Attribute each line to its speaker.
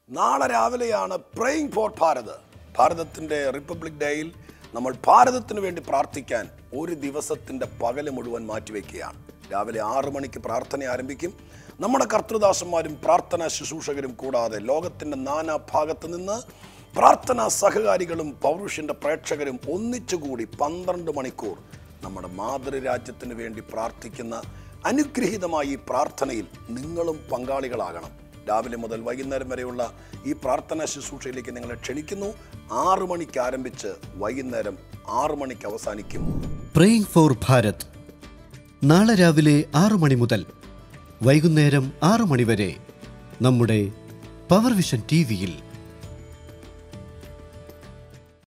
Speaker 1: നാളെ രാവിലെയാണ് praying four Bharat ഭാരതത്തിൻ്റെ റിപ്പബ്ലിക് ഡേയിൽ നമ്മൾ ഭാരതത്തിന് വേണ്ടി പ്രാർത്ഥിക്കാൻ ഒരു ദിവസത്തിൻ്റെ പകല് മുഴുവൻ മാറ്റിവെക്കുകയാണ് രാവിലെ ആറു മണിക്ക് പ്രാർത്ഥന ആരംഭിക്കും നമ്മുടെ കർത്തൃദാസന്മാരും പ്രാർത്ഥനാ ശുശ്രൂഷകരും കൂടാതെ ലോകത്തിൻ്റെ നാനാ ഭാഗത്ത് നിന്ന് പ്രാർത്ഥനാ സഹകാരികളും പൗരുഷൻ്റെ പ്രേക്ഷകരും ഒന്നിച്ചുകൂടി പന്ത്രണ്ട് മണിക്കൂർ നമ്മുടെ മാതൃരാജ്യത്തിന് വേണ്ടി പ്രാർത്ഥിക്കുന്ന അനുഗ്രഹീതമായ ഈ പ്രാർത്ഥനയിൽ നിങ്ങളും പങ്കാളികളാകണം രാവിലെ മുതൽ വൈകുന്നേരം വരെയുള്ള ഈ പ്രാർത്ഥനാ ശുശ്രൂഷയിലേക്ക് നിങ്ങളെ ക്ഷണിക്കുന്നു ആറു മണിക്ക് ആരംഭിച്ച് വൈകുന്നേരം ആറു മണിക്ക് അവസാനിക്കും
Speaker 2: പ്രേയിങ് ഫോർ ഭാരത് നാളെ രാവിലെ ആറു മണി മുതൽ വൈകുന്നേരം ആറു മണി വരെ നമ്മുടെ പവർ വിഷൻ ടി വിയിൽ